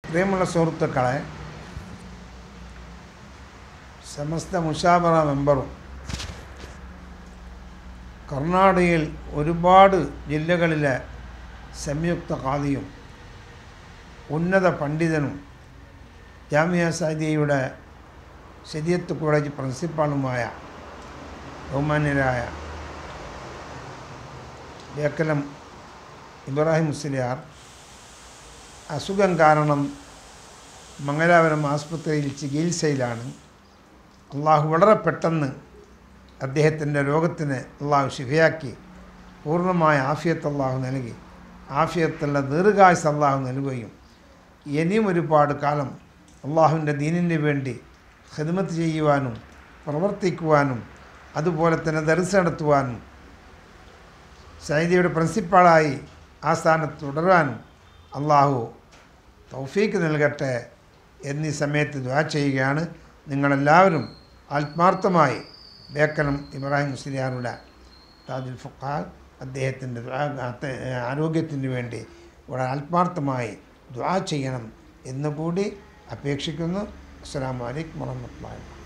പ്രിയമുള്ള സുഹൃത്തുക്കളെ സമസ്ത മുഷാബറ മെമ്പറും കർണാടകയിൽ ഒരുപാട് ജില്ലകളിലെ സംയുക്ത ഖാദിയും ഉന്നത പണ്ഡിതനും ജാമിയ സാദിയയുടെ ശരിയത്ത് കോളേജ് പ്രിൻസിപ്പാളുമായ ബഹുമാന്യരായ ബേക്കലം ഇബ്രാഹിം മുസ്ലിയാർ അസുഖം കാരണം മംഗലാപുരം ആസ്പത്രിയിൽ ചികിത്സയിലാണ് അള്ളാഹു വളരെ പെട്ടെന്ന് അദ്ദേഹത്തിൻ്റെ രോഗത്തിന് അള്ളാഹു ശിഫയാക്കി പൂർണ്ണമായ ആഫിയത്ത് അള്ളാഹു നൽകി ആഫിയത്തുള്ള ദീർഘായുസ് അള്ളാഹു നൽകുകയും ഇനിയും ഒരുപാട് കാലം അള്ളാഹുവിൻ്റെ ദീനിന് വേണ്ടി ഖിദ്മത്ത് ചെയ്യുവാനും പ്രവർത്തിക്കുവാനും അതുപോലെ തന്നെ ദർശ നടത്തുവാനും സൈദിയുടെ പ്രിൻസിപ്പാളായി ആ സ്ഥാനത്ത് തുടരാനും അള്ളാഹു തൗഫീക്ക് നൽകട്ടെ എന്നീ സമയത്ത് ദ്വാ ചെയ്യുകയാണ് നിങ്ങളെല്ലാവരും ആത്മാർത്ഥമായി ബേക്കലം ഇബ്രാഹിം മുസ്ലിയാറുടെ താജുൽ ഫുഖാർ അദ്ദേഹത്തിൻ്റെ ആരോഗ്യത്തിന് വേണ്ടി വളരെ ആത്മാർത്ഥമായി ദ്വാ ചെയ്യണം എന്നുകൂടി അപേക്ഷിക്കുന്നു അസ്സാം വലൈക്കും വാഹമത്തുള്ള